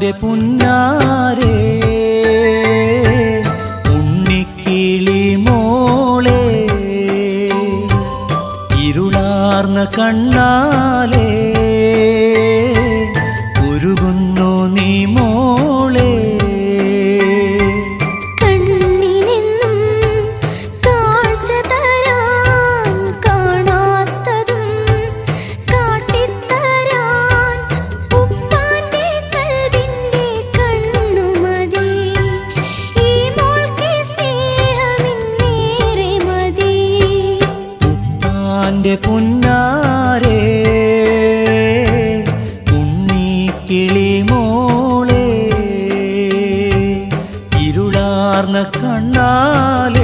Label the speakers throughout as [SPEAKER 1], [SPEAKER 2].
[SPEAKER 1] ഉപ്പാന്റെ പുന്നാരേ ഉണ്ണിക്കിളി മോളെ ഇരുളാർന്ന കണ്ണാലേ ഉരുകുന്നു നീ മോളെ
[SPEAKER 2] കണ്ണിനെന്നും കാഴ്ച തരാൻ കാണാത്തതും കാട്ടിത്തരാൻ ഉപ്പാന്റെ കൽവിന്റെ കണ്ണുമതി ഈ മോൾക്ക് സ്നേഹമിന്നേറെ മതി
[SPEAKER 1] ഉപ്പാന്റെ പുന്നാരേ ഉണ്ണിക്കിളി മോളെ ഇരുളാർന്ന കണ്ണാലേ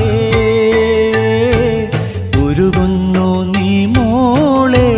[SPEAKER 1] ഉരുകുന്നു നീ മോളെ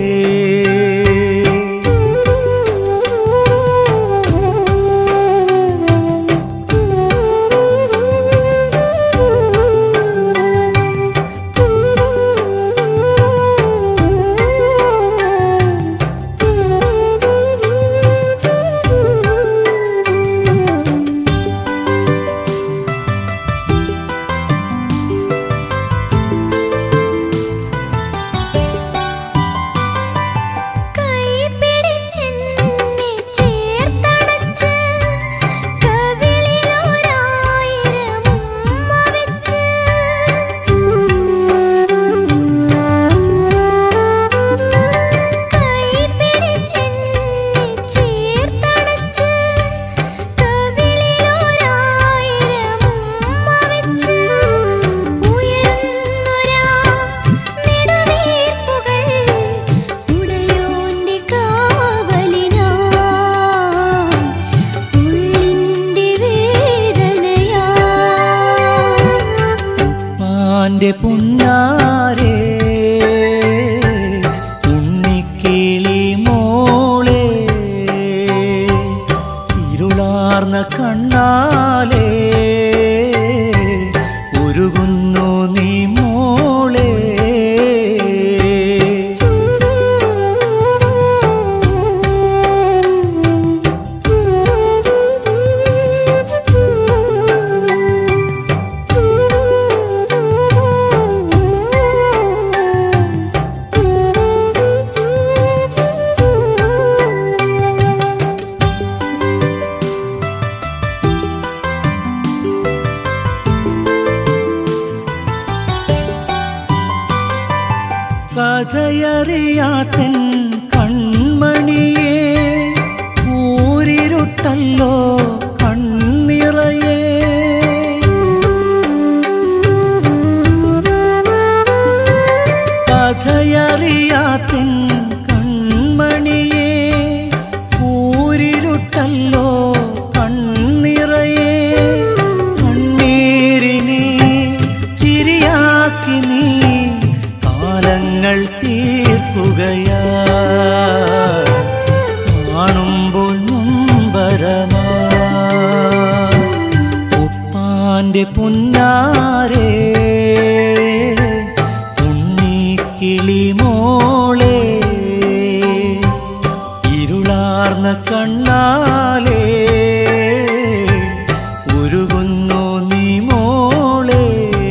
[SPEAKER 2] കൈ പിടിച്ചെന്നെ ചേർത്തടച്ച് കവിളിലൊരായിരം ഉമ്മ വെച്ച് കൈ പിടിച്ചെന്നെ ചേർത്തടച്ച് കവിളിലൊരായിരം ഉമ്മ വെച്ച് ഉയർന്നൊരാ നെടുവീർപ്പുകൾ ഉടയോന്റെ കാവലിനായി ഉള്ളിന്റെ വേദനയായി
[SPEAKER 1] ഉപ്പാന്റെ പുന്നാരേ ഉണ്ണിക്കിളി മോളെ ഇരുളാർന്ന കണ്ണാലേ ഉരുകുന്നു നീ മോളെ കഥയറിയാത്തൻ കൺമണിയെ ഊരിരുട്ടല്ലോ കണ്ണിറയേ കഥയറിയാത്തൻ കൺമണിയെ ഊരിരുട്ടല്ലോ കണ്ണിറയേ കണ്ണീരിനെ ചിരിയാക്കി നീ കാലങ്ങൾ തീർക്കുകയാ കാണുമ്പോൾ നൊമ്പരമാ ഉപ്പാന്റെ പുന്നാരേ ഉണ്ണിക്കിളി മോളെ ഇരുളാർന്ന കണ്ണാലേ ഉരുകുന്നു നീ മോളെ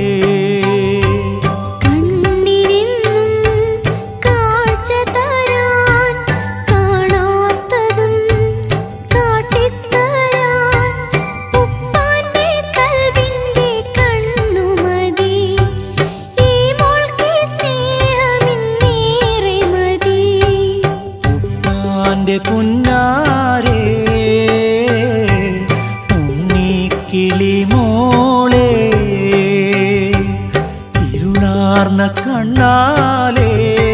[SPEAKER 2] കണ്ണിനെന്നും കാഴ്ച തരാൻ കാണാത്തതും കാട്ടിത്തരാൻ ഉപ്പാന്റെ കൽവിന്റെ കണ്ണുമതി ഈ മോൾക്ക് സ്നേഹമിന്നേറെ മതി
[SPEAKER 1] ഉപ്പാന്റെ പുന്നാരേ ഉണ്ണിക്കിളി മോളെ ഇരുളാർന്ന കണ്ണാലേ